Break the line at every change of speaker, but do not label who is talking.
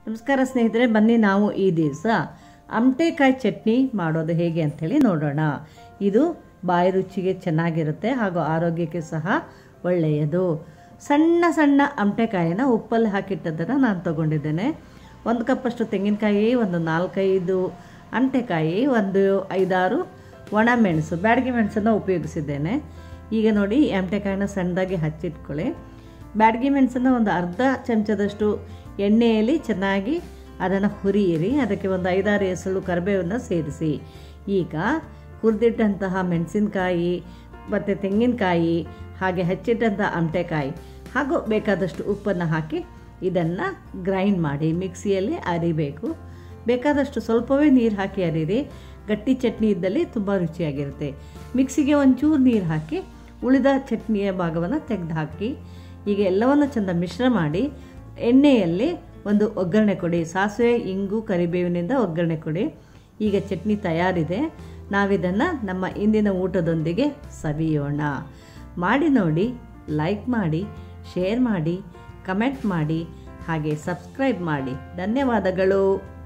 ನಮಸ್ಕಾರ ಸ್ನೇಹಿತರೆ ಬನ್ನಿ ನಾವು ಈ ದಿವಸ ಅಮಟೆಕಾಯಿ ಚಟ್ನಿ ಮಾಡೋದು ಹೇಗೆ ಅಂಥೇಳಿ ನೋಡೋಣ ಇದು ಬಾಯಿ ರುಚಿಗೆ ಚೆನ್ನಾಗಿರುತ್ತೆ ಹಾಗೂ ಆರೋಗ್ಯಕ್ಕೆ ಸಹ ಒಳ್ಳೆಯದು ಸಣ್ಣ ಸಣ್ಣ ಅಮಟೆಕಾಯಿನ ಉಪ್ಪಲ್ಲಿ ಹಾಕಿಟ್ಟದನ್ನು ನಾನು ತಗೊಂಡಿದ್ದೇನೆ ಒಂದು ಕಪ್ಪಷ್ಟು ತೆಂಗಿನಕಾಯಿ ಒಂದು ನಾಲ್ಕೈದು ಅಮಟೆಕಾಯಿ ಒಂದು ಐದಾರು ಒಣ ಮೆಣಸು ಬ್ಯಾಡಗಿ ಮೆಣಸನ್ನು ಉಪಯೋಗಿಸಿದ್ದೇನೆ ಈಗ ನೋಡಿ ಈ ಅಮಟೆಕಾಯಿನ ಸಣ್ಣದಾಗಿ ಹಚ್ಚಿಟ್ಕೊಳ್ಳಿ ಬ್ಯಾಡಗಿ ಮೆಣಸನ್ನು ಒಂದು ಅರ್ಧ ಚಮಚದಷ್ಟು ಎಣ್ಣೆಯಲ್ಲಿ ಚೆನ್ನಾಗಿ ಅದನ್ನು ಹುರಿಯಿರಿ ಅದಕ್ಕೆ ಒಂದು ಐದಾರು ಎಸಳು ಕರಿಬೇವನ್ನು ಸೇರಿಸಿ ಈಗ ಹುರಿದಿಟ್ಟಂತಹ ಮೆಣಸಿನಕಾಯಿ ಮತ್ತು ತೆಂಗಿನಕಾಯಿ ಹಾಗೆ ಹೆಚ್ಚಿಟ್ಟಂಥ ಅಮಟೆಕಾಯಿ ಹಾಗೂ ಬೇಕಾದಷ್ಟು ಉಪ್ಪನ್ನು ಹಾಕಿ ಇದನ್ನು ಗ್ರೈಂಡ್ ಮಾಡಿ ಮಿಕ್ಸಿಯಲ್ಲಿ ಅರಿಬೇಕು ಬೇಕಾದಷ್ಟು ಸ್ವಲ್ಪವೇ ನೀರು ಹಾಕಿ ಅರಿರಿ ಗಟ್ಟಿ ಚಟ್ನಿ ಇದ್ದಲ್ಲಿ ತುಂಬ ರುಚಿಯಾಗಿರುತ್ತೆ ಮಿಕ್ಸಿಗೆ ಒಂಚೂರು ನೀರು ಹಾಕಿ ಉಳಿದ ಚಟ್ನಿಯ ಭಾಗವನ್ನು ತೆಗೆದು ಹಾಕಿ ಈಗ ಎಲ್ಲವನ್ನು ಚೆಂದ ಮಿಶ್ರ ಮಾಡಿ ಎಣ್ಣೆಯಲ್ಲಿ ಒಂದು ಒಗ್ಗರಣೆ ಕೊಡಿ ಸಾಸಿವೆ ಇಂಗು ಕರಿಬೇವಿನಿಂದ ಒಗ್ಗರಣೆ ಕೊಡಿ ಈಗ ಚಟ್ನಿ ತಯಾರಿದೆ ನಾವಿದನ್ನು ನಮ್ಮ ಇಂದಿನ ಊಟದೊಂದಿಗೆ ಸವಿಯೋಣ ಮಾಡಿ ನೋಡಿ ಲೈಕ್ ಮಾಡಿ ಶೇರ್ ಮಾಡಿ ಕಮೆಂಟ್ ಮಾಡಿ ಹಾಗೆ ಸಬ್ಸ್ಕ್ರೈಬ್ ಮಾಡಿ ಧನ್ಯವಾದಗಳು